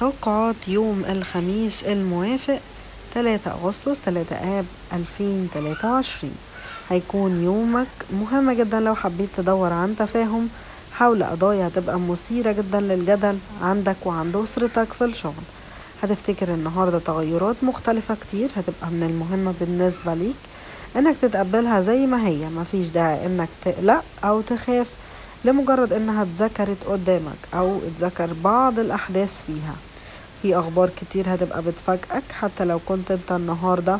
توقعات يوم الخميس الموافق 3 أغسطس 3 آب 2023 هيكون يومك مهم جدا لو حبيت تدور عن تفاهم حول قضايا هتبقى مثيرة جدا للجدل عندك وعند أسرتك في الشغل هتفتكر النهاردة تغيرات مختلفة كتير هتبقى من المهم بالنسبة ليك انك تتقبلها زي ما هي مفيش داعي انك تقلق او تخاف لمجرد انها اتذكرت قدامك او اتذكر بعض الاحداث فيها في اخبار كتير هتبقى بتفاجئك حتى لو كنت انت النهاردة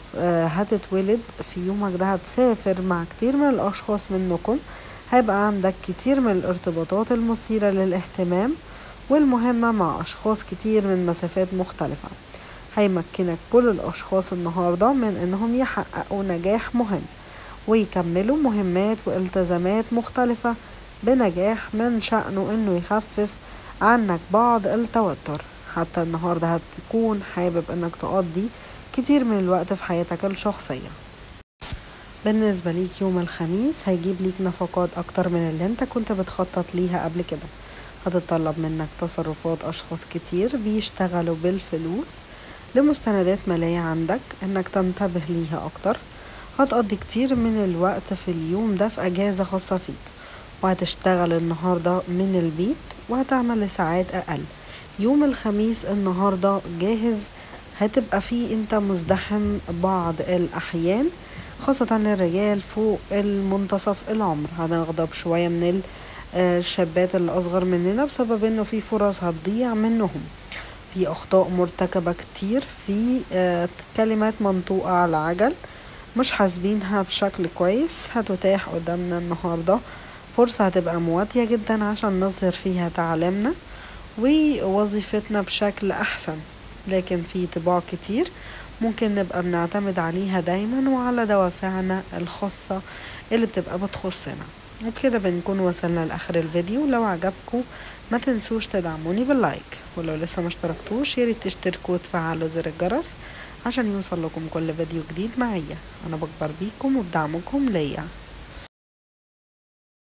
هتتولد في يومك ده هتسافر مع كتير من الاشخاص منكم هيبقى عندك كتير من الارتباطات المثيرة للاهتمام والمهمة مع أشخاص كتير من مسافات مختلفة هيمكنك كل الأشخاص النهاردة من إنهم يحققوا نجاح مهم ويكملوا مهمات والتزامات مختلفة بنجاح من شأنه إنه يخفف عنك بعض التوتر حتى النهاردة هتكون حابب إنك تقضي كتير من الوقت في حياتك الشخصية بالنسبة ليك يوم الخميس هيجيب ليك نفقات أكتر من اللي انت كنت بتخطط ليها قبل كده هتتطلب منك تصرفات أشخاص كتير بيشتغلوا بالفلوس لمستندات مالية عندك انك تنتبه ليها أكتر هتقضي كتير من الوقت في اليوم ده في أجازة خاصة فيك وهتشتغل النهاردة من البيت وهتعمل لساعات أقل يوم الخميس النهاردة جاهز هتبقى فيه انت مزدحم بعض الأحيان خاصة للرجال فوق المنتصف العمر هنغضب شوية من الشابات اللي أصغر مننا بسبب إنه في فرص هتضيع منهم في أخطاء مرتكبة كتير في كلمات منطوقة على عجل مش حاسبينها بشكل كويس هتتاح قدامنا النهاردة فرصة هتبقى مواتية جدا عشان نظهر فيها تعليمنا ووظيفتنا بشكل أحسن لكن في طباع كتير ممكن نبقى بنعتمد عليها دايما وعلى دوافعنا الخاصة اللي بتبقى بتخصنا وبكده بنكون وصلنا لآخر الفيديو لو عجبكم ما تنسوش تدعموني باللايك ولو لسه ما اشتركتوش ياريت تشتركوا وتفعلوا زر الجرس عشان يوصل لكم كل فيديو جديد معايا انا بكبر بيكم وبدعمكم ليا